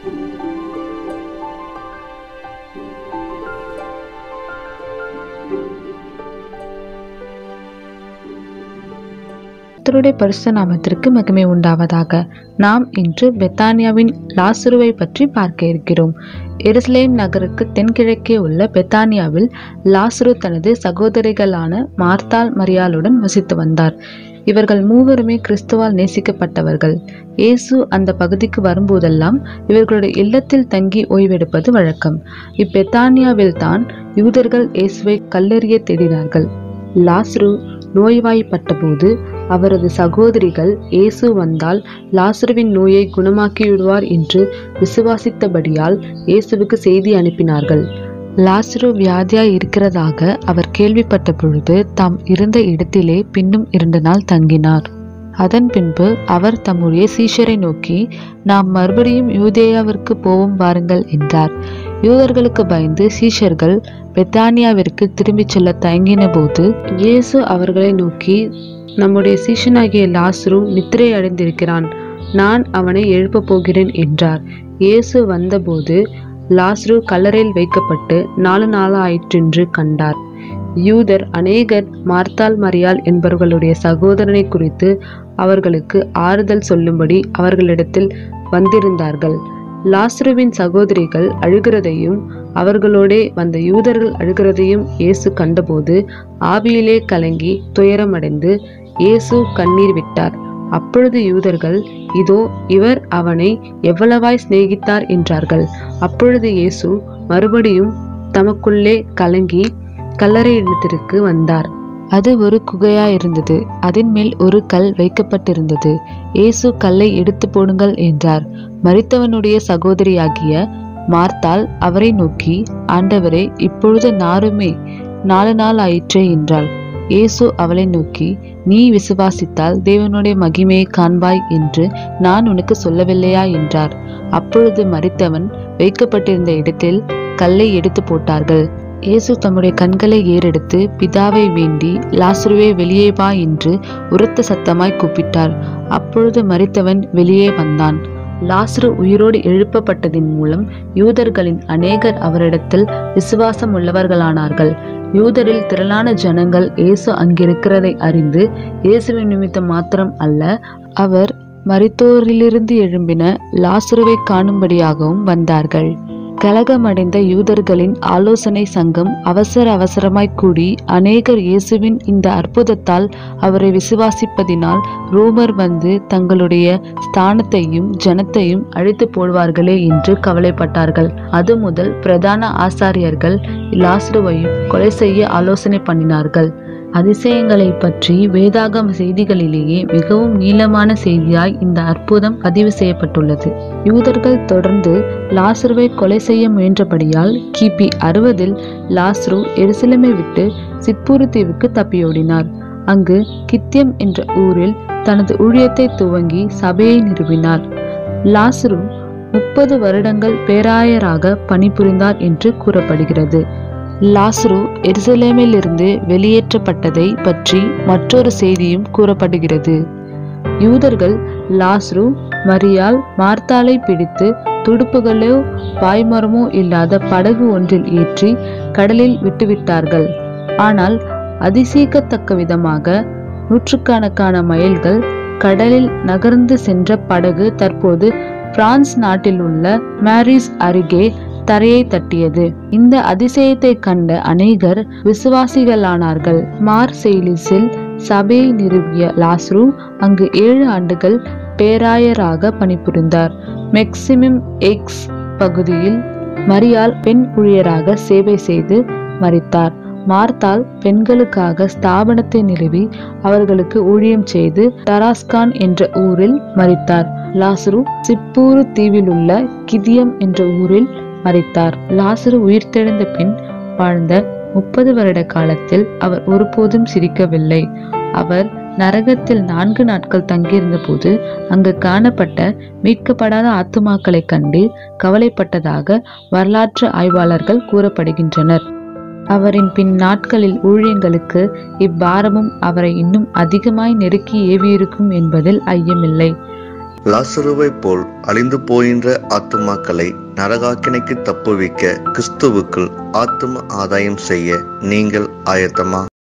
கர்த்தருடைய பரிசு நாமத்திற்கு மகிமை உண்டாவதாக நாம் இன்று பெத்தானியாவின் லாசுருவை பற்றி பார்க்க இருக்கிறோம் எருசலேம் நகருக்கு தென்கிழக்கே உள்ள பெத்தானியாவில் லாசுரு தனது சகோதரிகளான மார்த்தாள் மரியாளுடன் வசித்து வந்தார் இவர்கள் மூவருமே கிறிஸ்துவால் நேசிக்கப்பட்டவர்கள் இயேசு அந்த பகுதிக்கு வரும்போதெல்லாம் இவர்களுடைய இல்லத்தில் தங்கி ஓய்வெடுப்பது வழக்கம் இப்பெத்தானியாவில் தான் யூதர்கள் இயேசுவை கல்லெறிய தேடினார்கள் லாஸ்ரு நோய்வாய்ப்பட்டபோது அவரது சகோதரிகள் இயேசு வந்தால் லாசருவின் நோயை குணமாக்கிவிடுவார் என்று விசுவாசித்தபடியால் இயேசுவுக்கு செய்தி அனுப்பினார்கள் லாசரு வியாதியாய் இருக்கிறதாக அவர் கேள்விப்பட்ட பொழுது தாம் இருந்த இடத்திலே பின்னும் இரண்டு நாள் தங்கினார் அதன் பின்பு அவர் தம்முடைய சீஷரை நோக்கி நாம் மறுபடியும் யூதேயாவிற்கு போவோம் வாருங்கள் என்றார் யூதர்களுக்கு பயந்து சீஷர்கள் பெத்தானியாவிற்கு திரும்பிச் செல்ல தயங்கின போது இயேசு அவர்களை நோக்கி நம்முடைய சீஷனாகிய லாஸ்ரு நித்திரை அடைந்திருக்கிறான் நான் அவனை எழுப்பப் போகிறேன் என்றார் இயேசு வந்தபோது லாஸ்ரு கல்லறையில் வைக்கப்பட்டு நாலு நாளாயிற்றென்று கண்டார் யூதர் அநேகர் மார்த்தாள் மரியாள் என்பவர்களுடைய சகோதரனை குறித்து அவர்களுக்கு ஆறுதல் சொல்லும்படி அவர்களிடத்தில் வந்திருந்தார்கள் லாஸ்ருவின் சகோதரிகள் அழுகிறதையும் அவர்களோடே வந்த யூதர்கள் அழுகிறதையும் இயேசு கண்டபோது ஆவியிலே கலங்கி துயரமடைந்து இயேசு கண்ணீர் விட்டார் அப்பொழுது யூதர்கள் இதோ இவர் அவனை எவ்வளவாய் சிநேகித்தார் என்றார்கள் அப்பொழுது இயேசு மறுபடியும் தமக்குள்ளே கலங்கி கல்லறையிடத்திற்கு வந்தார் அது ஒரு குகையா இருந்தது அதன் மேல் ஒரு கல் வைக்கப்பட்டிருந்தது இயேசு கல்லை எடுத்து போடுங்கள் என்றார் மரித்தவனுடைய சகோதரியாகிய மார்த்தாள் அவரை நோக்கி ஆண்டவரே இப்பொழுது நாருமே நாலு நாள் ஆயிற்றே என்றாள் இயேசு அவளை நோக்கி நீ விசுவாசித்தால் தேவனுடைய மகிமையை காண்பாய் என்று நான் உனக்கு சொல்லவில்லையா என்றார் அப்பொழுது மரித்தவன் வைக்கப்பட்டிருந்த இடத்தில் கல்லை எடுத்து போட்டார்கள் இயேசு தம்முடைய கண்களை ஏறெடுத்து பிதாவை வேண்டி லாசுருவே வெளியே வா என்று உரத்த சத்தமாய் கூப்பிட்டார் அப்பொழுது மரித்தவன் வெளியே வந்தான் லாசுரு உயிரோடு எழுப்பப்பட்டதின் மூலம் யூதர்களின் அநேகர் அவரிடத்தில் விசுவாசம் உள்ளவர்களானார்கள் யூதரில் திரளான ஜனங்கள் இயேசு அங்கிருக்கிறதை அறிந்து இயேசுவின் நிமித்தம் மாத்திரம் அல்ல அவர் மரித்தோரிலிருந்து எழும்பின லாசுருவை காணும்படியாகவும் வந்தார்கள் கலகமடைந்த யூதர்களின் ஆலோசனை சங்கம் அவசர அவசரமாய் கூடி அநேகர் இயேசுவின் இந்த அற்புதத்தால் அவரை விசுவாசிப்பதினால் ரோமர் வந்து தங்களுடைய ஸ்தானத்தையும் ஜனத்தையும் அழித்து போடுவார்களே என்று கவலைப்பட்டார்கள் அது முதல் பிரதான ஆசாரியர்கள் லாஸ்ருவையும் கொலை செய்ய ஆலோசனை பண்ணினார்கள் அதிசயங்களை பற்றி வேதாகம செய்திகளிலேயே மிகவும் நீளமான செய்தியாய் இந்த அற்புதம் பதிவு செய்யப்பட்டுள்ளது யூதர்கள் தொடர்ந்து லாஸ்ருவை கொலை செய்ய முயன்றபடியால் கிபி அறுபதில் லாஸ்ரு எருசலேமை விட்டு சிப்பூரு தீவுக்கு தப்பியோடினார் அங்கு கித்தியம் என்ற ஊரில் தனது ஊழியத்தை துவங்கி சபையை நிறுவினார் லாஸ்ரு முப்பது வருடங்கள் பேராயராக பணிபுரிந்தார் என்று கூறப்படுகிறது லாஸ்ரு எருசலேமிலிருந்து வெளியேற்றப்பட்டதை பற்றி மற்றொரு செய்தியும் கூறப்படுகிறது யூதர்கள் லாஸ்ரு மரியால் மார்த்தாலை பிடித்து துடுப்புகளோ பாய்மரமோ இல்லாத படகு ஒன்றில் ஏற்றி கடலில் விட்டுவிட்டார்கள் ஆனால் அதிசயிக்கத்தக்க விதமாக நூற்றுக்கணக்கான மைல்கள் கடலில் நகர்ந்து சென்ற படகு தற்போது பிரான்ஸ் நாட்டில் உள்ள மாரிஸ் அருகே தரையை தட்டியது இந்த அதிசயத்தை கண்ட அநேகர் விசுவாசிகளானார்கள் மார்செய்லிஸில் சபையை நிறுவிய லாஸ்ரு அங்கு ஏழு ஆண்டுகள் பேராயராக பணிபுரிந்தார் மெக்சிமிம் எக்ஸ் பகுதியில் மரியால் பெண் ஊழியராக சேவை செய்து மறித்தார் மார்த்தால் பெண்களுக்காக ஸ்தாபனத்தை நிறுவி அவர்களுக்கு ஊழியம் செய்து டராஸ்கான் என்ற ஊரில் மறித்தார் லாஸ்ரு சிப்பூரு தீவில் உள்ள கிதியம் என்ற ஊரில் மறித்தார் லாசரு உயிர்த்தெழுந்த பின் வாழ்ந்த முப்பது வருட காலத்தில் அவர் ஒருபோதும் சிரிக்கவில்லை அவர் நரகத்தில் நான்கு நாட்கள் தங்கியிருந்த போது அங்கு காணப்பட்ட மீட்கப்படாத ஆத்துமாக்களை கண்டு கவலைப்பட்டதாக வரலாற்று ஆய்வாளர்கள் கூறப்படுகின்றனர் அவரின் பின் நாட்களில் ஊழியங்களுக்கு இப்பாரமும் அவரை இன்னும் அதிகமாய் நெருக்கி ஏவியிருக்கும் என்பதில் ஐயமில்லை லாசருவை போல் அழிந்து போகின்ற ஆத்துமாக்களை நரகாக்கினைக்கு தப்புவிக்க கிறிஸ்துவுக்குள் ஆத்தும ஆதாயம் செய்ய நீங்கள் ஆயத்தமா